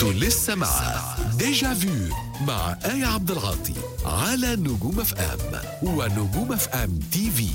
انتوا لسه مع ديجا فيو مع آية عبد العاطي على نجوم اف ام ونجوم اف ام تي في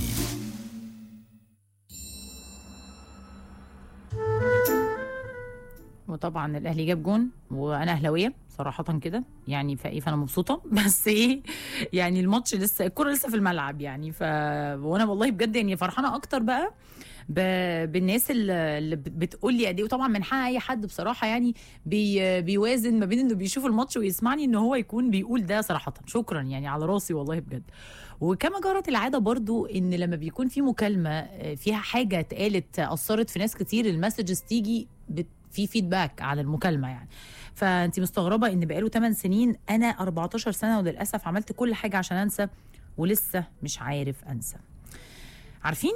وطبعا الاهلي جاب جون وانا اهلاويه صراحه كده يعني فايه فانا مبسوطه بس ايه يعني الماتش لسه الكره لسه في الملعب يعني ف وانا والله بجد يعني فرحانه اكتر بقى ب... بالناس اللي اللي بت- بتقول لي قد ايه وطبعا من حق اي حد بصراحه يعني بي... بيوازن ما بين انه بيشوف الماتش ويسمعني ان هو يكون بيقول ده صراحه شكرا يعني على راسي والله بجد وكما جرت العاده برضو ان لما بيكون في مكالمه آه، فيها حاجه اتقالت اثرت في ناس كتير المسجز تيجي بت... في فيدباك على المكالمه يعني فانت مستغربه ان بقاله 8 سنين انا 14 سنه وللاسف عملت كل حاجه عشان انسى ولسه مش عارف انسى عارفين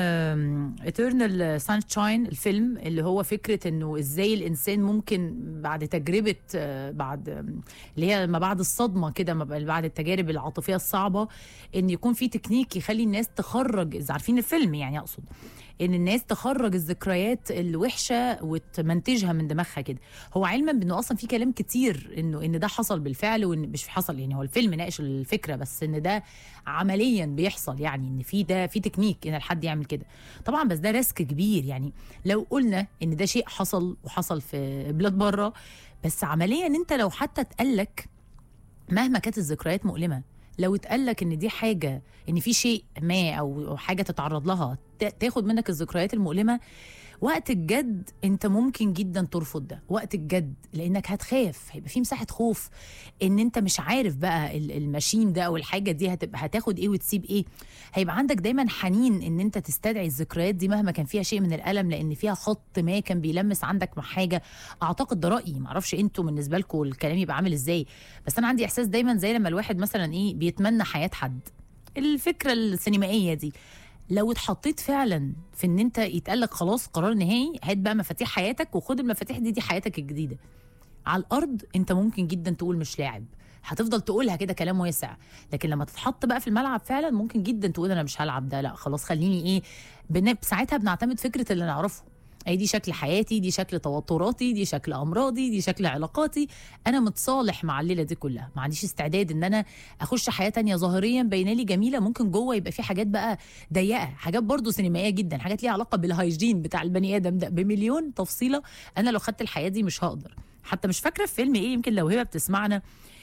ايترنال سانشاين الفيلم اللي هو فكره انه ازاي الانسان ممكن بعد تجربه آه، بعد آم، اللي هي ما بعد الصدمه كده ما بعد التجارب العاطفيه الصعبه ان يكون في تكنيك يخلي الناس تخرج اذا عارفين الفيلم يعني اقصد ان الناس تخرج الذكريات الوحشه وتمنتجها من دماغها كده هو علما بانه اصلا في كلام كتير انه ان ده حصل بالفعل وان مش حصل يعني هو الفيلم ناقش الفكره بس ان ده عمليا بيحصل يعني ان في ده في تكنيك ان الحد يعمل كده طبعا بس ده ريسك كبير يعني لو قلنا ان ده شيء حصل وحصل في بلاد بره بس عمليا انت لو حتى اتقالك مهما كانت الذكريات مؤلمه لو اتقالك ان دي حاجه ان في شيء ما او حاجه تتعرض لها تا- تاخد منك الذكريات المؤلمه وقت الجد انت ممكن جدا ترفض ده وقت الجد لانك هتخاف هيبقى في مساحه خوف ان انت مش عارف بقى ال- الماشين ده او الحاجه دي هتبقى هتاخد ايه وتسيب ايه هيبقى عندك دايما حنين ان انت تستدعي الذكريات دي مهما كان فيها شيء من الالم لان فيها خط ما كان بيلمس عندك مع حاجه اعتقد ده رايي معرفش انتوا بالنسبه لكم الكلام يبقى عامل ازاي بس انا عندي احساس دايما زي لما الواحد مثلا ايه بيتمنى حياه حد الفكره السينمائيه دي لو اتحطيت فعلا في ان انت يتقال لك خلاص قرار نهائي هات بقى مفاتيح حياتك وخد المفاتيح دي دي حياتك الجديده على الارض انت ممكن جدا تقول مش لاعب هتفضل تقولها كده كلام واسع لكن لما تتحط بقى في الملعب فعلا ممكن جدا تقول انا مش هلعب ده لا خلاص خليني ايه بن- ساعتها بنعتمد فكره اللي نعرفه اي دي شكل حياتي دي شكل توتراتي دي شكل امراضي دي شكل علاقاتي انا متصالح مع الليله دي كلها ما عنديش استعداد ان انا اخش حياه تانية ظاهريا باينه لي جميله ممكن جوه يبقى في حاجات بقى ضيقه حاجات برضو سينمائيه جدا حاجات ليها علاقه بالهايجين بتاع البني ادم ده بمليون تفصيله انا لو خدت الحياه دي مش هقدر حتى مش فاكره في فيلم ايه يمكن لو هبه بتسمعنا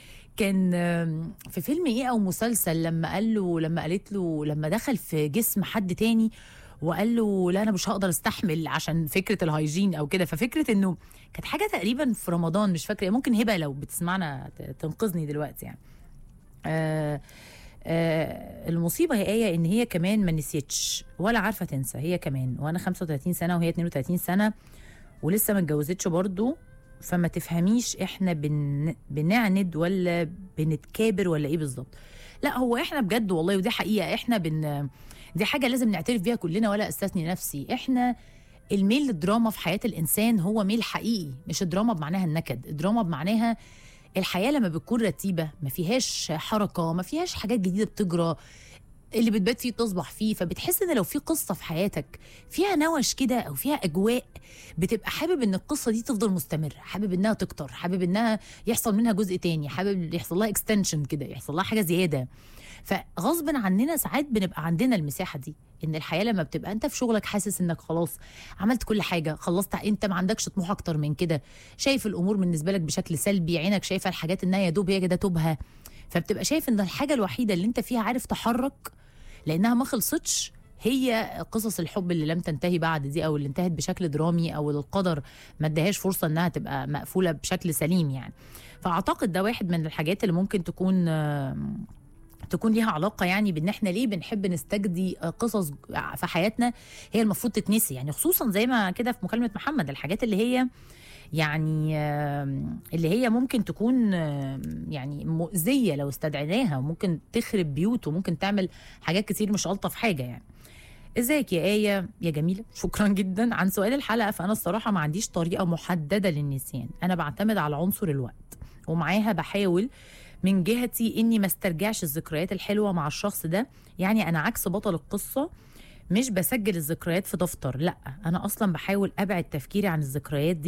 كان آم، في فيلم ايه او مسلسل لما قال له لما قالت له لما دخل في جسم حد تاني وقال له لا انا مش هقدر استحمل عشان فكره الهايجين او كده ففكره انه كانت حاجه تقريبا في رمضان مش فاكره ممكن هبه لو بتسمعنا ت- تنقذني دلوقتي يعني آه آه المصيبه هي ايه ان هي كمان ما نسيتش ولا عارفه تنسى هي كمان وانا 35 سنه وهي 32 سنه ولسه ما اتجوزتش برضو فما تفهميش احنا بن... بنعند ولا بنتكابر ولا ايه بالظبط لا هو احنا بجد والله ودي حقيقه احنا بن دي حاجه لازم نعترف بيها كلنا ولا استثني نفسي احنا الميل للدراما في حياه الانسان هو ميل حقيقي مش الدراما بمعناها النكد الدراما بمعناها الحياه لما بتكون رتيبه ما فيهاش حركه ما فيهاش حاجات جديده بتجرى اللي بتبات فيه تصبح فيه فبتحس ان لو في قصه في حياتك فيها نوش كده او فيها اجواء بتبقى حابب ان القصه دي تفضل مستمره حابب انها تكتر حابب انها يحصل منها جزء تاني حابب يحصل لها اكستنشن كده يحصل لها حاجه زياده فغصب عننا ساعات بنبقى عندنا المساحه دي ان الحياه لما بتبقى انت في شغلك حاسس انك خلاص عملت كل حاجه خلصت انت ما عندكش طموح اكتر من كده شايف الامور بالنسبه لك بشكل سلبي عينك شايفه الحاجات انها يا دوب هي كده توبها فبتبقى شايف ان الحاجه الوحيده اللي انت فيها عارف تحرك لانها ما خلصتش هي قصص الحب اللي لم تنتهي بعد دي او اللي انتهت بشكل درامي او القدر ما ادهاش فرصه انها تبقى مقفوله بشكل سليم يعني فاعتقد ده واحد من الحاجات اللي ممكن تكون آم، تكون ليها علاقه يعني بان احنا ليه بنحب نستجدي قصص في حياتنا هي المفروض تتنسي يعني خصوصا زي ما كده في مكالمه محمد الحاجات اللي هي يعني آم، اللي هي ممكن تكون آم، يعني مؤذيه لو استدعيناها وممكن تخرب بيوت وممكن تعمل حاجات كتير مش الطف حاجه يعني ازيك يا آية يا جميلة شكرا جدا عن سؤال الحلقة فأنا الصراحة ما عنديش طريقة محددة للنسيان أنا بعتمد على عنصر الوقت ومعاها بحاول من جهتي اني ما استرجعش الذكريات الحلوه مع الشخص ده يعني انا عكس بطل القصه مش بسجل الذكريات في دفتر لا انا اصلا بحاول ابعد تفكيري عن الذكريات دي